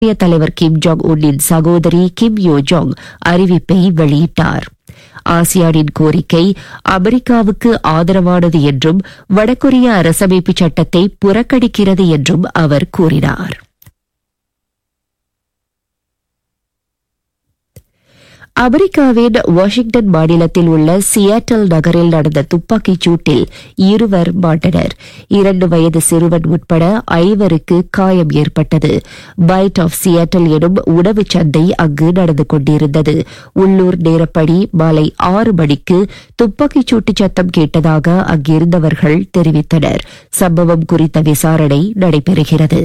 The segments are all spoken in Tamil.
இந்திய தலைவர் கிம் ஜாங் உன்னின் சகோதரி கிம் யோ ஜாங் அறிவிப்பை வெளியிட்டார் ஆசியானின் கோரிக்கை அமெரிக்காவுக்கு ஆதரவானது என்றும் வடகொரிய அரசமைப்பு சட்டத்தை புறக்கணிக்கிறது என்றும் அவர் கூறினார் அமெரிக்காவின் வாஷிங்டன் மாநிலத்தில் உள்ள சியாட்டல் நகரில் நடந்த துப்பாக்கிச் சூட்டில் இருவர் மாண்டனர் இரண்டு வயது சிறுவன் உட்பட ஐவருக்கு காயம் ஏற்பட்டது பைட் ஆஃப் சியாட்டல் எனும் உணவுச் சந்தை அங்கு நடந்து கொண்டிருந்தது உள்ளூர் நேரப்படி மாலை ஆறு மணிக்கு துப்பாக்கிச் சூட்டு சத்தம் கேட்டதாக அங்கிருந்தவர்கள் தெரிவித்தனர் சம்பவம் குறித்த விசாரணை நடைபெறுகிறது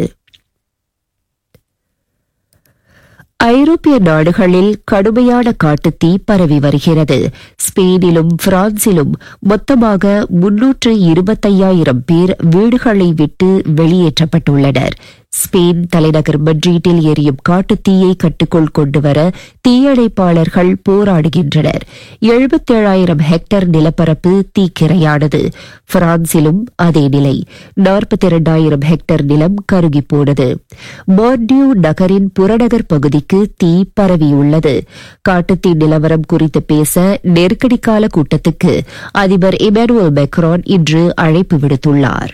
ஐரோப்பிய நாடுகளில் கடுமையான காட்டுத்தீ பரவி வருகிறது ஸ்பெயினிலும் பிரான்சிலும் மொத்தமாக முன்னூற்று இருபத்தையாயிரம் பேர் வீடுகளை விட்டு வெளியேற்றப்பட்டுள்ளனர் ஸ்பெயின் தலைநகர் மட்ரீட்டில் எரியும் காட்டுத்தீயை கட்டுக்குள் கொண்டுவர தீயணைப்பாளர்கள் போராடுகின்றனர் எழுபத்தேழாயிரம் ஹெக்டேர் நிலப்பரப்பு தீக்கிரையானது பிரான்சிலும் அதே நிலை நாற்பத்தி இரண்டாயிரம் ஹெக்டேர் நிலம் கருகிப்போனது மார்டியூ நகரின் புறநகர் பகுதிக்கு தீ பரவியுள்ளது காட்டுத்தீ நிலவரம் குறித்து பேச நெருக்கடி கால கூட்டத்துக்கு அதிபர் இமானுவல் மெக்ரான் இன்று அழைப்பு விடுத்துள்ளார்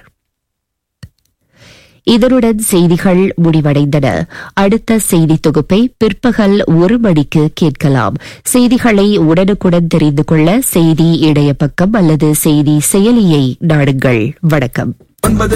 இதனுடன் செய்திகள் முடிவடைந்தன அடுத்த செய்தி தொகுப்பை பிற்பகல் ஒரு மணிக்கு கேட்கலாம் செய்திகளை உடனுக்குடன் தெரிந்து கொள்ள செய்தி இணைய பக்கம் அல்லது செய்தி செயலியை நாடுங்கள் வணக்கம்